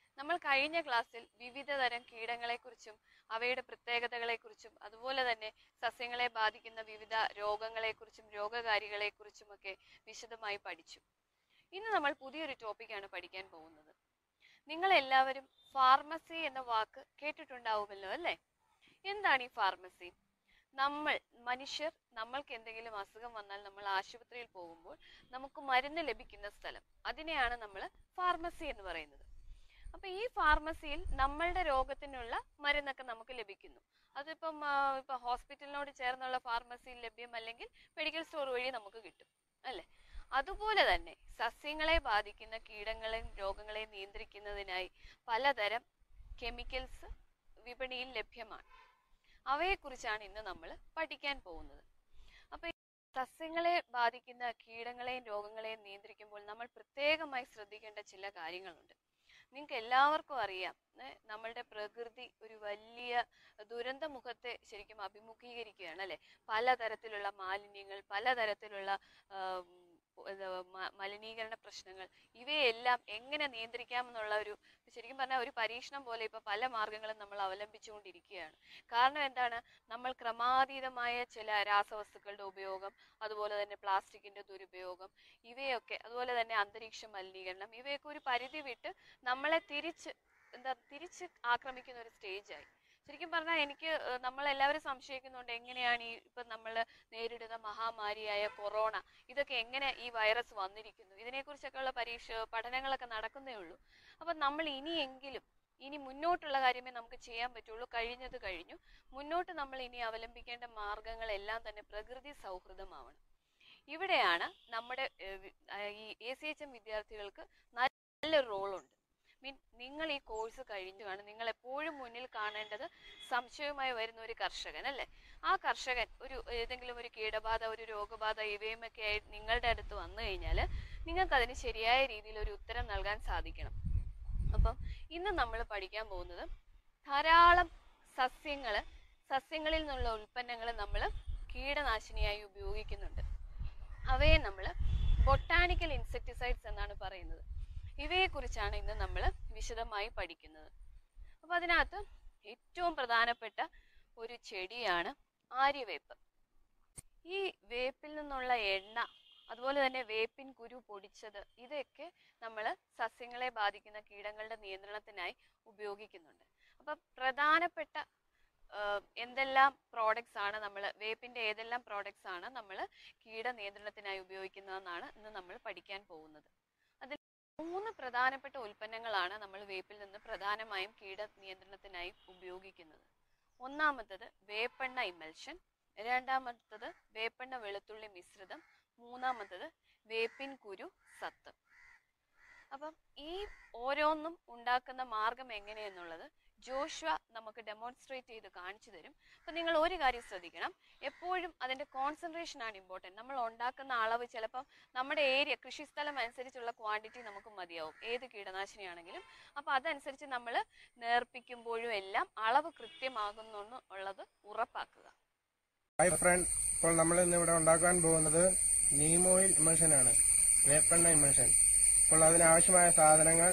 നമ്മൾ കഴിഞ്ഞ ക്ലാസ്സിൽ വിവിധ തരം കീടങ്ങളെക്കുറിച്ചും അവയുടെ പ്രത്യേകതകളെക്കുറിച്ചും അതുപോലെ തന്നെ സസ്യങ്ങളെ ബാധിക്കുന്ന വിവിധ രോഗങ്ങളെക്കുറിച്ചും രോഗകാരികളെക്കുറിച്ചുമൊക്കെ വിശദമായി പഠിച്ചു ഇന്ന് നമ്മൾ പുതിയൊരു ടോപ്പിക്കാണ് പഠിക്കാൻ പോകുന്നത് നിങ്ങൾ എല്ലാവരും ഫാർമസി എന്ന വാക്ക് കേട്ടിട്ടുണ്ടാവുമല്ലോ അല്ലേ എന്താണ് ഈ ഫാർമസി നമ്മൾ മനുഷ്യർ നമ്മൾക്ക് എന്തെങ്കിലും അസുഖം വന്നാൽ നമ്മൾ ആശുപത്രിയിൽ പോകുമ്പോൾ നമുക്ക് മരുന്ന് ലഭിക്കുന്ന സ്ഥലം അതിനെയാണ് നമ്മൾ ഫാർമസി എന്ന് പറയുന്നത് അപ്പൊ ഈ ഫാർമസിയിൽ നമ്മളുടെ രോഗത്തിനുള്ള മരുന്നൊക്കെ നമുക്ക് ലഭിക്കുന്നു അതിപ്പം ആ, ഇപ്പൊ ഹോസ്പിറ്റലിനോട് ചേർന്നുള്ള ഫാർമസിയിൽ ലഭ്യം അല്ലെങ്കിൽ മെഡിക്കൽ സ്റ്റോർ വഴി നമുക്ക് കിട്ടും അല്ലെ അതുപോലെ തന്നെ സസ്യങ്ങളെ ബാധിക്കുന്ന കീടങ്ങളെയും രോഗങ്ങളെയും നിയന്ത്രിക്കുന്നതിനായി പലതരം കെമിക്കൽസ് വിപണിയിൽ ലഭ്യമാണ് അവയെക്കുറിച്ചാണ് ഇന്ന് നമ്മൾ പഠിക്കാൻ പോകുന്നത് അപ്പൊ ഈ സസ്യങ്ങളെ ബാധിക്കുന്ന കീടങ്ങളെയും രോഗങ്ങളെയും നിയന്ത്രിക്കുമ്പോൾ നമ്മൾ പ്രത്യേകമായി ശ്രദ്ധിക്കേണ്ട ചില കാര്യങ്ങളുണ്ട് നിങ്ങൾക്ക് എല്ലാവർക്കും അറിയാം ഏ, നമ്മളുടെ പ്രകൃതി ഒരു വലിയ ദുരന്ത മുഖത്തെ ശരിക്കും അഭിമുഖീകരിക്കുകയാണ് അല്ലെ പലതരത്തിലുള്ള മാലിന്യങ്ങൾ പലതരത്തിലുള്ള ആം, ഇത് മ- മലിനീകരണ പ്രശ്നങ്ങൾ ഇവയെല്ലാം എങ്ങനെ നിയന്ത്രിക്കാമെന്നുള്ള ഒരു ശരിക്കും പറഞ്ഞാൽ ഒരു പരീക്ഷണം പോലെ ഇപ്പൊ പല മാർഗങ്ങളും നമ്മൾ അവലംബിച്ചുകൊണ്ടിരിക്കുകയാണ് കാരണം എന്താണ് നമ്മൾ ക്രമാതീതമായ ചില രാസവസ്തുക്കളുടെ ഉപയോഗം അതുപോലെ തന്നെ പ്ലാസ്റ്റിക്കിന്റെ ദുരുപയോഗം ഇവയൊക്കെ അതുപോലെ തന്നെ അന്തരീക്ഷ മലിനീകരണം ഇവയൊക്കെ ഒരു പരിധി വിട്ട് നമ്മളെ തിരിച്ച് എന്താ തിരിച്ച് ആക്രമിക്കുന്ന ഒരു സ്റ്റേജായി ശരിക്കും പറഞ്ഞാൽ എനിക്ക് ഏഹ്, നമ്മളെല്ലാവരും സംശയിക്കുന്നുണ്ട് എങ്ങനെയാണ് ഈ ഇപ്പം നമ്മൾ നേരിടുന്ന മഹാമാരിയായ കൊറോണ ഇതൊക്കെ എങ്ങനെ ഈ വൈറസ് വന്നിരിക്കുന്നു ഇതിനെക്കുറിച്ചൊക്കെയുള്ള പരീക്ഷ പഠനങ്ങളൊക്കെ നടക്കുന്നേ ഉള്ളൂ അപ്പം നമ്മൾ ഇനിയെങ്കിലും ഇനി മുന്നോട്ടുള്ള കാര്യമേ നമുക്ക് ചെയ്യാൻ പറ്റുള്ളൂ കഴിഞ്ഞത് കഴിഞ്ഞു മുന്നോട്ട് നമ്മൾ ഇനി അവലംബിക്കേണ്ട മാർഗങ്ങളെല്ലാം തന്നെ പ്രകൃതി സൗഹൃദമാവണം ഇവിടെയാണ് നമ്മുടെ ഏഹ്, വി- ആ, ഈ എ സി എച്ച് എം വിദ്യാർത്ഥികൾക്ക് നല്ലൊരു റോളുണ്ട് മീൻ നിങ്ങൾ ഈ കോഴ്സ് കഴിഞ്ഞു കാണും നിങ്ങൾ എപ്പോഴും മുന്നിൽ കാണേണ്ടത് സംശയവുമായി വരുന്ന ഒരു കർഷകൻ അല്ലേ ആ കർഷകൻ ഒരു ഏതെങ്കിലും ഒരു കീടബാധ ഒരു രോഗബാധ ഇവയുമൊക്കെ ആയി നിങ്ങളുടെ അടുത്ത് വന്നു കഴിഞ്ഞാൽ നിങ്ങൾക്ക് അതിന് ശരിയായ രീതിയിൽ ഒരു ഉത്തരം നൽകാൻ സാധിക്കണം അപ്പം ഇന്ന് നമ്മൾ പഠിക്കാൻ പോകുന്നത് ധാരാളം സസ്യങ്ങൾ സസ്യങ്ങളിൽ നിന്നുള്ള ഉൽപ്പന്നങ്ങൾ നമ്മൾ കീടനാശിനിയായി ഉപയോഗിക്കുന്നുണ്ട് അവയെ നമ്മൾ ബൊട്ടാനിക്കൽ ഇൻസെക്ടിസൈഡ്സ് എന്നാണ് പറയുന്നത് ഇവയെക്കുറിച്ചാണ് ഇന്ന് നമ്മൾ വിശദമായി പഠിക്കുന്നത് അപ്പോൾ അതിനകത്ത് ഏറ്റവും പ്രധാനപ്പെട്ട ഒരു ചെടിയാണ് ആര്യവേപ്പ് ഈ വേപ്പിൽ നിന്നുള്ള എണ്ണ അതുപോലെ തന്നെ വേപ്പിൻ കുരു പൊടിച്ചത് ഇതൊക്കെ നമ്മൾ സസ്യങ്ങളെ ബാധിക്കുന്ന കീടങ്ങളുടെ നിയന്ത്രണത്തിനായി ഉപയോഗിക്കുന്നുണ്ട് അപ്പം പ്രധാനപ്പെട്ട ആഹ്, എന്തെല്ലാം പ്രോഡക്ട്സ് ആണ് നമ്മൾ വേപ്പിന്റെ ഏതെല്ലാം പ്രോഡക്ട്സ് ആണ് നമ്മൾ കീട നിയന്ത്രണത്തിനായി ഉപയോഗിക്കുന്നതെന്നാണ് ഇന്ന് നമ്മൾ പഠിക്കാൻ പോകുന്നത് അതിൽ മൂന്ന് പ്രധാനപ്പെട്ട ഉൽപ്പന്നങ്ങളാണ് നമ്മൾ വേപ്പിൽ നിന്ന് പ്രധാനമായും കീട നിയന്ത്രണത്തിനായി ഉപയോഗിക്കുന്നത് ഒന്നാമത്തത് വേപ്പെണ്ണ ഇമൽഷൻ രണ്ടാമത്തത് വേപ്പെണ്ണ വെളുത്തുള്ളി മിശ്രിതം മൂന്നാമത്തത് വേപ്പിൻ കുരു സത്ത് അപ്പം ഈ ഓരോന്നും ഉണ്ടാക്കുന്ന മാർഗം എങ്ങനെയെന്നുള്ളത് ജോഷ്വ നമുക്ക് ഡെമോൺസ്ട്രേറ്റ് ചെയ്ത് കാണിച്ചു തരും അപ്പം നിങ്ങൾ ഒരു കാര്യം ശ്രദ്ധിക്കണം എപ്പോഴും അതിന്റെ കോൺസെൻട്രേഷൻ ആണ് ഇമ്പോർട്ടൻറ്റ് നമ്മൾ ഉണ്ടാക്കുന്ന അളവ് ചിലപ്പം നമ്മുടെ ഏരിയ കൃഷിസ്ഥലം അനുസരിച്ചുള്ള ക്വാണ്ടിറ്റി നമുക്ക് മതിയാവും ഏത് കീടനാശിനിയാണെങ്കിലും അപ്പോൾ അതനുസരിച്ച് നമ്മൾ നേർപ്പിക്കുമ്പോഴും എല്ലാം അളവ് കൃത്യമാകുന്നു ഉള്ളത് ഉറപ്പാക്കുക ഹായ് ഫ്രണ്ട് ഇപ്പോൾ നമ്മൾ ഇന്ന് ഇവിടെ ഉണ്ടാക്കാൻ പോകുന്നത് നീം ഓയിൽ ഇമൽഷൻ ആണ് വേപ്പെണ്ണ ഇമൽഷൻ അപ്പോൾ അതിനാവശ്യമായ സാധനങ്ങൾ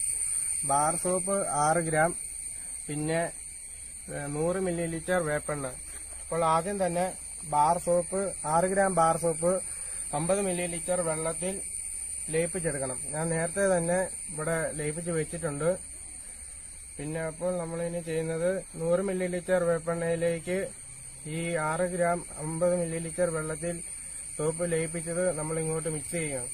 ബാർ സോപ്പ് ആറ് ഗ്രാം പിന്നെ ഏഹ്, നൂറ് മില്ലി ലിറ്റർ വേപ്പെണ്ണ അപ്പോൾ ആദ്യം തന്നെ ബാർ സോപ്പ് ആറ് ഗ്രാം ബാർ സോപ്പ് അമ്പത് മില്ലി ലിറ്റർ വെള്ളത്തിൽ ലയിപ്പിച്ചെടുക്കണം ഞാൻ നേരത്തെ തന്നെ ഇവിടെ ലയിപ്പിച്ച് വെച്ചിട്ടുണ്ട് പിന്നെ അപ്പോൾ നമ്മളിനി ചെയ്യുന്നത് നൂറ് മില്ലി ലിറ്റർ വേപ്പെണ്ണയിലേക്ക് ഈ ആറ് ഗ്രാം അമ്പത് മില്ലി ലിറ്റർ വെള്ളത്തിൽ സോപ്പ് ലയിപ്പിച്ചത് നമ്മൾ ഇങ്ങോട്ട് മിക്സ് ചെയ്യണം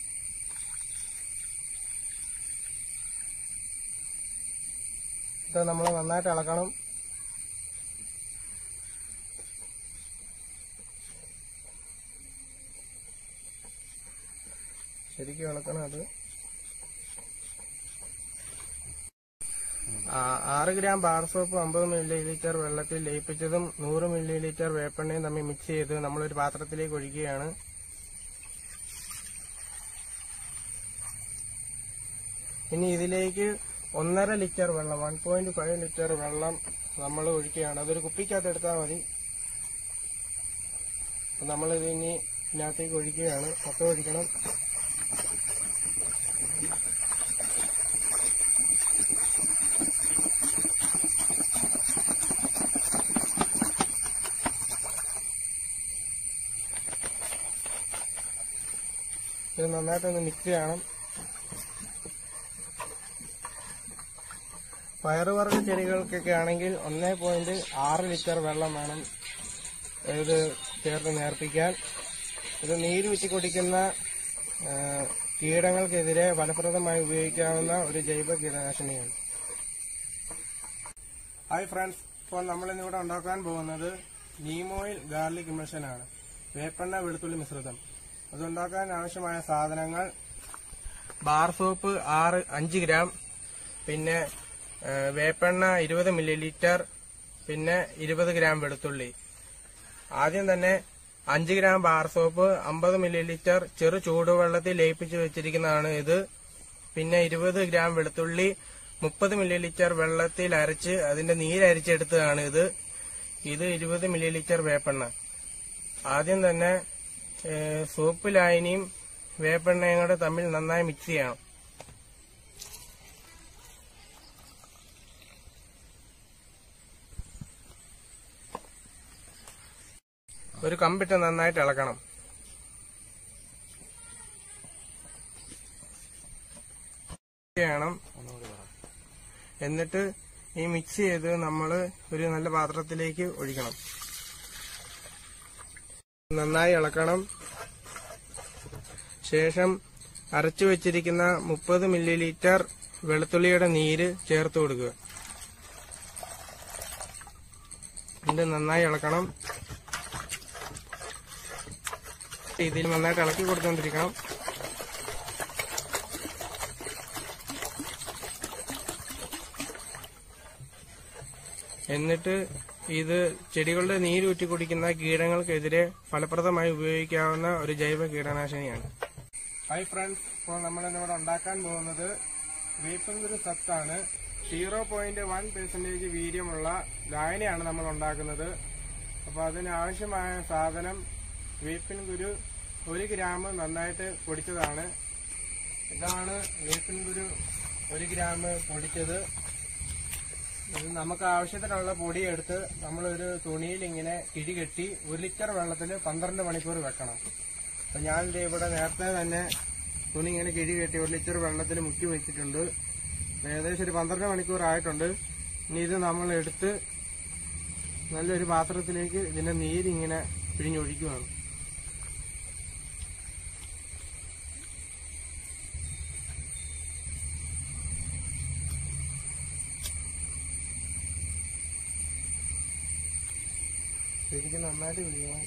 ഇത് നമ്മൾ നന്നായിട്ട് ഇളക്കണം ശരിക്കും ഇളക്കണം അത് ആ, ആറ് ഗ്രാം ബാർ സോപ്പ് അമ്പത് മില്ലി ലിറ്റർ വെള്ളത്തിൽ ലയിപ്പിച്ചതും നൂറ് മില്ലി ലിറ്റർ വേപ്പെണ്ണയും തമ്മിൽ മിക്സ് ചെയ്ത് നമ്മളൊരു പാത്രത്തിലേക്ക് ഒഴിക്കുകയാണ് ഇനി ഇതിലേക്ക് ഒന്നര ലിറ്റർ വെള്ളം വൺ പോയിന്റ് ഫൈവ് ലിറ്റർ വെള്ളം നമ്മൾ ഒഴിക്കുകയാണ് അതൊരു കുപ്പിക്കകത്ത് എടുത്താൽ മതി നമ്മളിത് ഇനി ഇതിനകത്തേക്ക് ഒഴിക്കുകയാണ് മൊത്തം ഒഴിക്കണം ഇത് നന്നായിട്ടൊന്ന് മിക്സ് ചെയ്യണം പയറുവർഗ ചെടികൾക്കൊക്കെ ആണെങ്കിൽ ഒന്നേ പോയിന്റ് ആറ് ലിറ്റർ വെള്ളം വേണം ഇത് ചേർത്ത് നേർപ്പിക്കാൻ ഇത് നീര് വിറ്റി കുടിക്കുന്ന ആ, കീടങ്ങൾക്കെതിരെ ഫലപ്രദമായി ഉപയോഗിക്കാവുന്ന ഒരു ജൈവ കീടനാശിനിയാണ് ഹായ് ഫ്രണ്ട്സ് ഇപ്പോൾ നമ്മൾ ഇന്നിവിടെ ഉണ്ടാക്കാൻ പോകുന്നത് നീമോയിൽ ഗാർലിക് ഇമൽഷൻ ആണ് വേപ്പെണ്ണ വെളുത്തുള്ളി മിശ്രിതം അതുണ്ടാക്കാൻ ആവശ്യമായ സാധനങ്ങൾ ബാർ സോപ്പ് ആറ് അഞ്ച് ഗ്രാം പിന്നെ ആ, വേപ്പെണ്ണ ഇരുപത് മില്ലി ലിറ്റർ പിന്നെ ഇരുപത് ഗ്രാം വെളുത്തുള്ളി ആദ്യം തന്നെ അഞ്ച് ഗ്രാം ബാർ സോപ്പ് അമ്പത് മില്ലി ലിറ്റർ ചെറു ചൂടുവെള്ളത്തിൽ ലയിപ്പിച്ച് വെച്ചിരിക്കുന്നതാണ് ഇത് പിന്നെ ഇരുപത് ഗ്രാം വെളുത്തുള്ളി മുപ്പത് മില്ലി ലിറ്റർ വെള്ളത്തിൽ അരച്ച് അതിന്റെ നീരരിച്ചെടുത്തതാണ് ഇത് ഇത് ഇരുപത് മില്ലി ലിറ്റർ വേപ്പെണ്ണ ആദ്യം തന്നെ ഏ, സോപ്പ് ലായനിയും വേപ്പെണ്ണയും കൂടെ തമ്മിൽ നന്നായി മിക്സ് ചെയ്യണം ഒരു കമ്പിട്ട് നന്നായിട്ട് ഇളക്കണം ചെയ്യണം എന്നിട്ട് ഈ മിക്സ് ചെയ്ത് നമ്മൾ ഒരു നല്ല പാത്രത്തിലേക്ക് ഒഴിക്കണം നന്നായി ഇളക്കണം ശേഷം അരച്ചു വെച്ചിരിക്കുന്ന മുപ്പത് മില്ലി ലിറ്റർ വെളുത്തുള്ളിയുടെ നീര് ചേർത്ത് കൊടുക്കുക ഇത് നന്നായി ഇളക്കണം രീതിയിൽ നന്നായിട്ട് ഇളക്കി കൊടുത്തോണ്ടിരിക്കണം എന്നിട്ട് ഇത് ചെടികളുടെ നീരൂറ്റി കുടിക്കുന്ന കീടങ്ങൾക്കെതിരെ ഫലപ്രദമായി ഉപയോഗിക്കാവുന്ന ഒരു ജൈവ കീടനാശിനിയാണ് ഹായ് ഫ്രണ്ട്സ് ഇപ്പോൾ നമ്മൾ ഇന്നിവിടെ ഉണ്ടാക്കാൻ പോകുന്നത് വേപ്പൻകുരു സത്താണ് സീറോ പോയിന്റ് വൺ പെർസെന്റേജ് വീര്യമുള്ള ലായനിയാണ് നമ്മൾ ഉണ്ടാക്കുന്നത് അപ്പോൾ അതിന് ആവശ്യമായ സാധനം വേപ്പിൻ കുരു ഒരു ഗ്രാം നന്നായിട്ട് പൊടിച്ചതാണ് ഇതാണ് വേപ്പിൻ കുരു ഒരു ഗ്രാം പൊടിച്ചത് ഇത് നമുക്ക് ആവശ്യത്തിനുള്ള പൊടി എടുത്ത് നമ്മളൊരു തുണിയിൽ ഇങ്ങനെ കിഴി കെട്ടി ഒരു ലിറ്റർ വെള്ളത്തിൽ പന്ത്രണ്ട് മണിക്കൂർ വെക്കണം അപ്പൊ ഞാൻ ദേ ഇവിടെ നേരത്തെ തന്നെ തുണി ഇങ്ങനെ കിഴി കെട്ടി ഒരു ലിറ്റർ വെള്ളത്തിൽ മുക്കി വെച്ചിട്ടുണ്ട് ഏകദേശം ഒരു പന്ത്രണ്ട് മണിക്കൂർ ആയിട്ടുണ്ട് ഇനി ഇത് നമ്മൾ എടുത്ത് നല്ലൊരു പാത്രത്തിലേക്ക് ഇതിന്റെ നീരിങ്ങനെ പിഴിഞ്ഞൊഴിക്കുകയാണ് ശരിക്കും നന്നായിട്ട് പിഴിയണം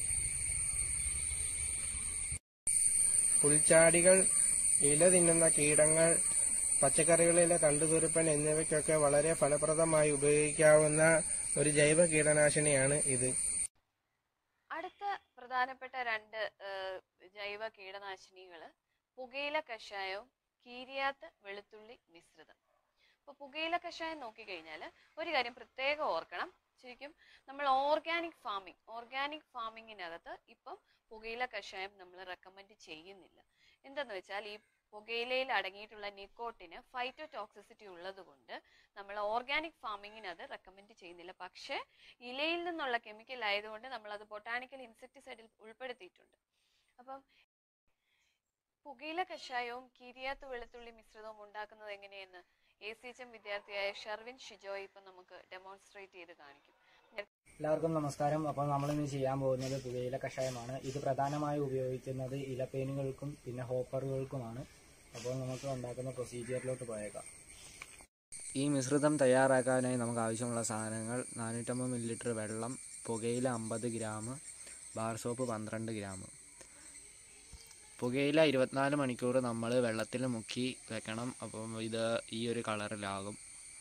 പുൽച്ചാടികൾ ഇല തിന്നുന്ന കീടങ്ങൾ പച്ചക്കറികളിലെ തണ്ടുതുരുപ്പൻ എന്നിവയ്ക്കൊക്കെ വളരെ ഫലപ്രദമായി ഉപയോഗിക്കാവുന്ന ഒരു ജൈവ കീടനാശിനിയാണ് ഇത് അടുത്ത പ്രധാനപ്പെട്ട രണ്ട് ഏഹ്, ജൈവ കീടനാശിനികള് പുകയില കഷായവും കീരിയാത്ത് വെളുത്തുള്ളി മിശ്രിതം അപ്പൊ പുകയില കഷായം നോക്കിക്കഴിഞ്ഞാൽ ഒരു കാര്യം പ്രത്യേകം ഓർക്കണം ശരിക്കും നമ്മൾ ഓർഗാനിക് ഫാമിംഗ് ഓർഗാനിക് ഫാമിങ്ങിനകത്ത് ഇപ്പം പുകയില കഷായം നമ്മൾ റെക്കമെൻഡ് ചെയ്യുന്നില്ല എന്തെന്ന് വെച്ചാൽ ഈ പുകയിലയിൽ അടങ്ങിയിട്ടുള്ള നിക്കോട്ടിന് ഫൈറ്റോ ടോക്സിസിറ്റി ഉള്ളത് കൊണ്ട് നമ്മൾ ഓർഗാനിക് ഫാമിങ്ങിന് അത് റെക്കമെൻഡ് ചെയ്യുന്നില്ല പക്ഷേ ഇലയിൽ നിന്നുള്ള കെമിക്കൽ ആയതുകൊണ്ട് നമ്മൾ അത് ബൊട്ടാണിക്കൽ ഇൻസെക്ടിസൈഡിൽ ഉൾപ്പെടുത്തിയിട്ടുണ്ട് അപ്പം പുകയില കഷായവും കീരിയാത്ത് വെളുത്തുള്ളി മിശ്രിതവും ഉണ്ടാക്കുന്നത് എങ്ങനെയെന്ന് എ സി എച്ച് എം വിദ്യാർത്ഥിയായ ഷെർവിൻ ഷിജോയ് ഇപ്പം നമുക്ക് ഡെമോൺസ്ട്രേറ്റ് ചെയ്ത് കാണിക്കും എല്ലാവർക്കും നമസ്കാരം അപ്പോൾ നമ്മളിന്ന് ചെയ്യാൻ പോകുന്നത് പുകയില കഷായമാണ് ഇത് പ്രധാനമായും ഉപയോഗിക്കുന്നത് ഇലപ്പേനുകൾക്കും പിന്നെ ഹോപ്പറുകൾക്കുമാണ് അപ്പോൾ നമുക്ക് ഉണ്ടാക്കുന്ന പ്രൊസീജിയറിലോട്ട് പോയേക്കാം ഈ മിശ്രിതം തയ്യാറാക്കാനായി നമുക്ക് ആവശ്യമുള്ള സാധനങ്ങൾ നാനൂറ്റമ്പത് മില്ലി ലിറ്റർ വെള്ളം പുകയില അമ്പത് ഗ്രാം ബാർ സോപ്പ് പന്ത്രണ്ട് ഗ്രാം പുകയില ഇരുപത്തിനാല് മണിക്കൂർ നമ്മൾ വെള്ളത്തിൽ മുക്കി വെക്കണം അപ്പം ഇത് ഈ ഒരു കളറിലാകും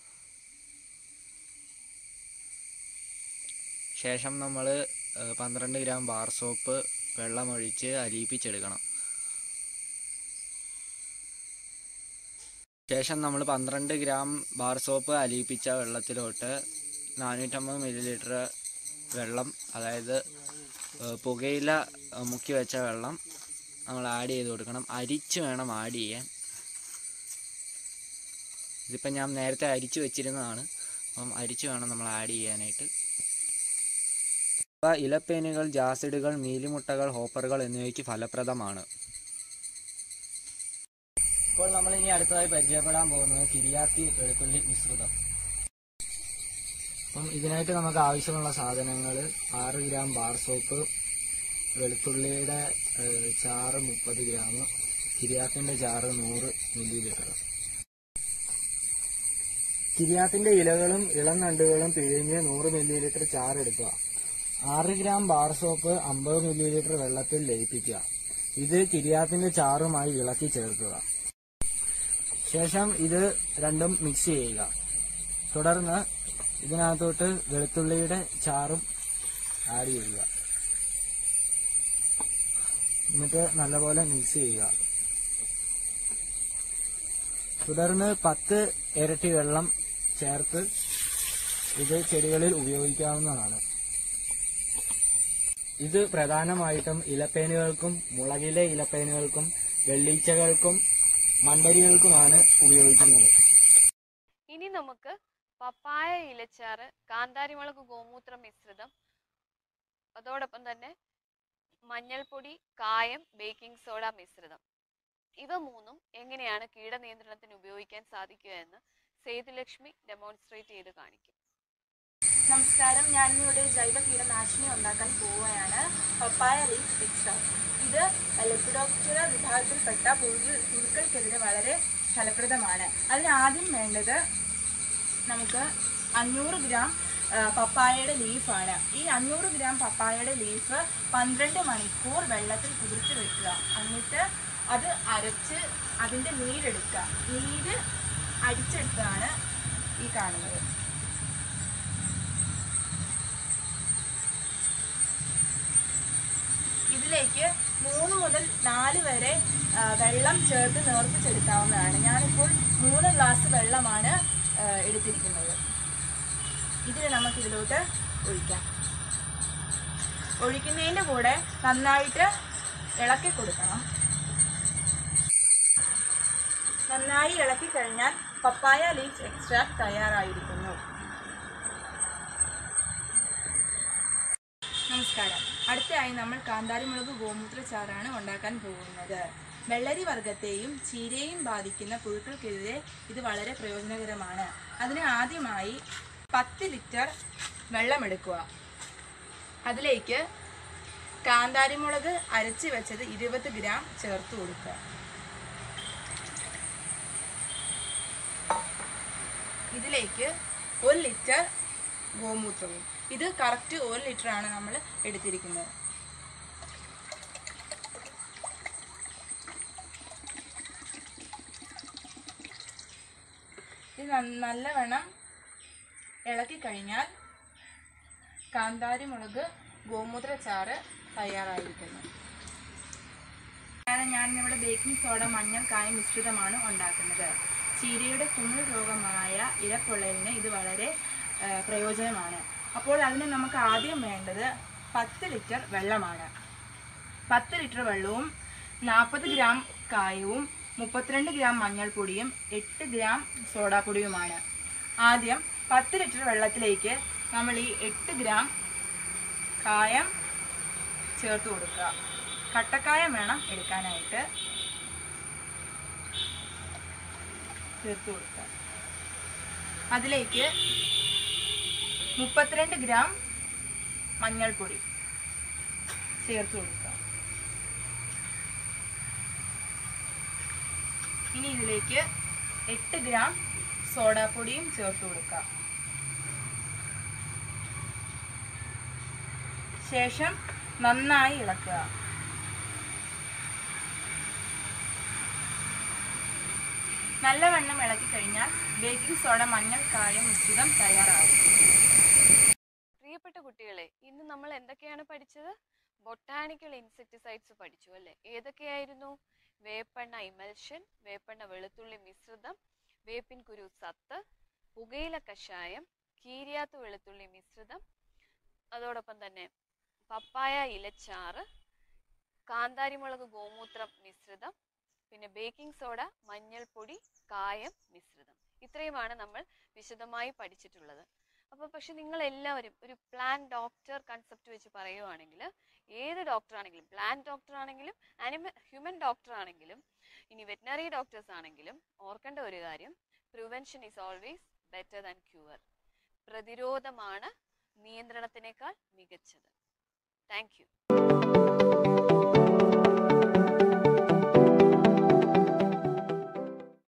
ശേഷം നമ്മൾ പന്ത്രണ്ട് ഗ്രാം ബാർ സോപ്പ് വെള്ളമൊഴിച്ച് അലിയിപ്പിച്ചെടുക്കണം ശേഷം നമ്മൾ പന്ത്രണ്ട് ഗ്രാം ബാർ സോപ്പ് അലിയിപ്പിച്ച വെള്ളത്തിലോട്ട് നാനൂറ്റമ്പത് മില്ലി ലിറ്റർ വെള്ളം അതായത് ഏഹ്, പുകയില ഏഹ്, മുക്കി വെച്ച വെള്ളം നമ്മൾ ആഡ് ചെയ്ത് കൊടുക്കണം അരിച്ച് വേണം ആഡ് ചെയ്യാൻ ഇതിപ്പം ഞാൻ നേരത്തെ അരിച്ച് വെച്ചിരുന്നതാണ് അപ്പം അരിച്ച് വേണം നമ്മൾ ആഡ് ചെയ്യാനായിട്ട് ഇവ ഇലപ്പേനുകൾ ജാസിഡുകൾ മീലിമുട്ടകൾ ഹോപ്പറുകൾ എന്നിവയ്ക്ക് ഫലപ്രദമാണ് അപ്പോൾ നമ്മൾ ഇനി അടുത്തതായി പരിചയപ്പെടാൻ പോകുന്നത് കിരിയാക്കി വെളുത്തുള്ളി മിശ്രിതം അപ്പം ഇതിനായിട്ട് നമുക്ക് ആവശ്യമുള്ള സാധനങ്ങൾ ആറ് ഗ്രാം ബാർ സോപ്പ് വെളുത്തുള്ളിയുടെ ഏഹ്, ചാറ് മുപ്പത് ഗ്രാം കിരിയാക്കിന്റെ ചാറ് നൂറ് മില്ലി ലിറ്റർ കിരിയാത്തിന്റെ ഇലകളും ഇളം നണ്ടുകളും പിഴിഞ്ഞ് നൂറ് മില്ലി ലിറ്റർ ചാറ് എടുക്കുക ആറ് ഗ്രാം ബാർ സോപ്പ് അമ്പത് മില്ലി ലിറ്റർ വെള്ളത്തിൽ ലയിപ്പിക്കുക ഇത് കിരിയാത്തിന്റെ ചാറുമായി ഇളക്കി ചേർക്കുക ശേഷം ഇത് രണ്ടും മിക്സ് ചെയ്യുക തുടർന്ന് ഇതിനകത്തോട്ട് വെളുത്തുള്ളിയുടെ ചാറും ആഡ് ചെയ്യുക എന്നിട്ട് നല്ലപോലെ മിക്സ് ചെയ്യുക തുടർന്ന് പത്ത് ഇരട്ടി വെള്ളം ചേർത്ത് ഇത് ചെടികളിൽ ഉപയോഗിക്കാവുന്നതാണ് ഇത് പ്രധാനമായിട്ടും ഇലപ്പേനുകൾക്കും മുളകിലെ ഇലപ്പേനുകൾക്കും വെള്ളീച്ചകൾക്കും മണ്ടരികൾക്കുമാണ് ഉപയോഗിക്കുന്നത് ഇനി നമുക്ക് പപ്പായ ഇലച്ചാറ് കാന്താരിമുളക് ഗോമൂത്ര മിശ്രിതം അതോടൊപ്പം തന്നെ മഞ്ഞൾപ്പൊടി കായം ബേക്കിംഗ് സോഡ മിശ്രിതം ഇവ മൂന്നും എങ്ങനെയാണ് കീടനിയന്ത്രണത്തിന് ഉപയോഗിക്കാൻ സാധിക്കുക എന്ന് സേതുലക്ഷ്മി ഡെമോൺസ്ട്രേറ്റ് ചെയ്ത് കാണിക്കും നമസ്കാരം ഞാൻ ഇന്നിവിടെ ജൈവ കീടനാശിനി ഉണ്ടാക്കാൻ പോവുകയാണ് പപ്പായ ലീഫ് എക്സ്ട്രാ ഇത് ലെപ്പിഡോപ്റ്ററ വിഭാഗത്തിൽപ്പെട്ട പുഴു പുഴുക്കൾക്കെതിരെ വളരെ ഫലപ്രദമാണ് അതിന് ആദ്യം വേണ്ടത് നമുക്ക് അഞ്ഞൂറ് ഗ്രാം ആ, പപ്പായയുടെ ലീഫാണ് ഈ അഞ്ഞൂറ് ഗ്രാം പപ്പായയുടെ ലീഫ് പന്ത്രണ്ട് മണിക്കൂർ വെള്ളത്തിൽ കുതിർത്ത് വെക്കുക എന്നിട്ട് അത് അരച്ച് അതിൻ്റെ നീരെടുക്കുക നീര് അടിച്ചെടുത്താണ് ഈ കാണുന്നത് ഇതിലേക്ക് മൂന്ന് മുതൽ നാല് വരെ ആ, വെള്ളം ചേർത്ത് നേർപ്പിച്ചെടുക്കാവുന്നതാണ് ഞാനിപ്പോൾ മൂന്ന് ഗ്ലാസ് വെള്ളമാണ് ആ, എടുത്തിരിക്കുന്നത് ഇത് നമുക്ക് ഇതിലോട്ട് ഒഴിക്കാം ഒഴിക്കുന്നതിൻ്റെ കൂടെ നന്നായിട്ട് ഇളക്കി കൊടുക്കണം നന്നായി ഇളക്കി കഴിഞ്ഞാൽ പപ്പായ ലീച്ച് എക്സ്ട്രാക്ട് തയ്യാറായിരിക്കുന്നു നമസ്കാരം അടുത്തയായി നമ്മൾ കാന്താരിമുളക് ഗോമൂത്ര ചാറാണ് ഉണ്ടാക്കാൻ പോകുന്നത് വെള്ളരി വർഗത്തെയും ചീരയെയും ബാധിക്കുന്ന പുഴുക്കൾക്കെതിരെ ഇത് വളരെ പ്രയോജനകരമാണ് അതിന് ആദ്യമായി പത്ത് ലിറ്റർ വെള്ളമെടുക്കുക അതിലേക്ക് കാന്താരിമുളക് അരച്ച് വെച്ചത് ഇരുപത് ഗ്രാം ചേർത്ത് കൊടുക്കുക ഇതിലേക്ക് ഒരു ലിറ്റർ ഗോമൂത്രവും ഇത് കറക്റ്റ് ഒരു ലിറ്റർ ആണ് നമ്മൾ എടുത്തിരിക്കുന്നത് ഇത് ന- നല്ലവണ്ണം ഇളക്കി കഴിഞ്ഞാൽ കാന്താരി മുളക് ഗോമൂത്ര ചാറ് തയ്യാറായിരിക്കുന്നു ഞാൻ ഞാനിവിടെ ബേക്കിംഗ് സോഡ മഞ്ഞൾ കായം മിശ്രിതമാണ് ഉണ്ടാക്കുന്നത് ചീരയുടെ കുമിൾ രോഗമായ ഇലപ്പൊള്ളലിന് ഇത് വളരെ ആ, പ്രയോജനമാണ് അപ്പോൾ അതിന് നമുക്ക് ആദ്യം വേണ്ടത് പത്ത് ലിറ്റർ വെള്ളമാണ് പത്ത് ലിറ്റർ വെള്ളവും നാൽപ്പത് ഗ്രാം കായവും മുപ്പത്തിരണ്ട് ഗ്രാം മഞ്ഞൾപ്പൊടിയും എട്ട് ഗ്രാം സോഡാപ്പൊടിയുമാണ് ആദ്യം പത്ത് ലിറ്റർ വെള്ളത്തിലേക്ക് നമ്മൾ ഈ എട്ട് ഗ്രാം കായം ചേർത്ത് കൊടുക്കുക കട്ടക്കായം വേണം എടുക്കാനായിട്ട് ചേർത്ത് കൊടുക്കുക അതിലേക്ക് മുപ്പത്തിരണ്ട് ഗ്രാം മഞ്ഞൾപ്പൊടി ചേർത്ത് കൊടുക്കുക ഇനി ഇതിലേക്ക് എട്ട് ഗ്രാം സോഡാപ്പൊടിയും ചേർത്ത് കൊടുക്കുക ശേഷം നന്നായി ഇളക്കുക നല്ലവണ്ണം ഇളക്കി കഴിഞ്ഞാൽ ബേക്കിംഗ് സോഡ മഞ്ഞൾ കായം മിശ്രിതം തയ്യാറാകും പ്രിയപ്പെട്ട കുട്ടികളെ ഇന്ന് നമ്മൾ എന്തൊക്കെയാണ് പഠിച്ചത് ബൊട്ടാണിക്കൽ ഇൻസെക്ടിസൈഡ്സ് പഠിച്ചു അല്ലേ ഏതൊക്കെയായിരുന്നു വേപ്പെണ്ണ ഇമൽഷൻ വേപ്പെണ്ണ വെളുത്തുള്ളി മിശ്രിതം വേപ്പിൻ കുരു സത്ത് പുകയില കഷായം കീരിയാത്ത് വെളുത്തുള്ളി മിശ്രിതം അതോടൊപ്പം തന്നെ പപ്പായ ഇലച്ചാറ് കാന്താരിമുളക് ഗോമൂത്രം മിശ്രിതം പിന്നെ ബേക്കിംഗ് സോഡ മഞ്ഞൾപ്പൊടി കായം മിശ്രിതം ഇത്രയുമാണ് നമ്മൾ വിശദമായി പഠിച്ചിട്ടുള്ളത് അപ്പോൾ പക്ഷെ നിങ്ങൾ എല്ലാവരും ഒരു പ്ലാൻ ഡോക്ടർ കൺസെപ്റ്റ് വെച്ച് പറയുവാണെങ്കിൽ ഏത് ഡോക്ടർ ആണെങ്കിലും പ്ലാൻ ഡോക്ടർ ആണെങ്കിലും അനിമ ഹ്യൂമൻ ഡോക്ടർ ആണെങ്കിലും ഇനി വെറ്റിനറി ഡോക്ടേഴ്സ് ആണെങ്കിലും ഓർക്കേണ്ട ഒരു കാര്യം prevention is always better than cure പ്രതിരോധമാണ് നിയന്ത്രണത്തിനേക്കാൾ മികച്ചത് താങ്ക് യു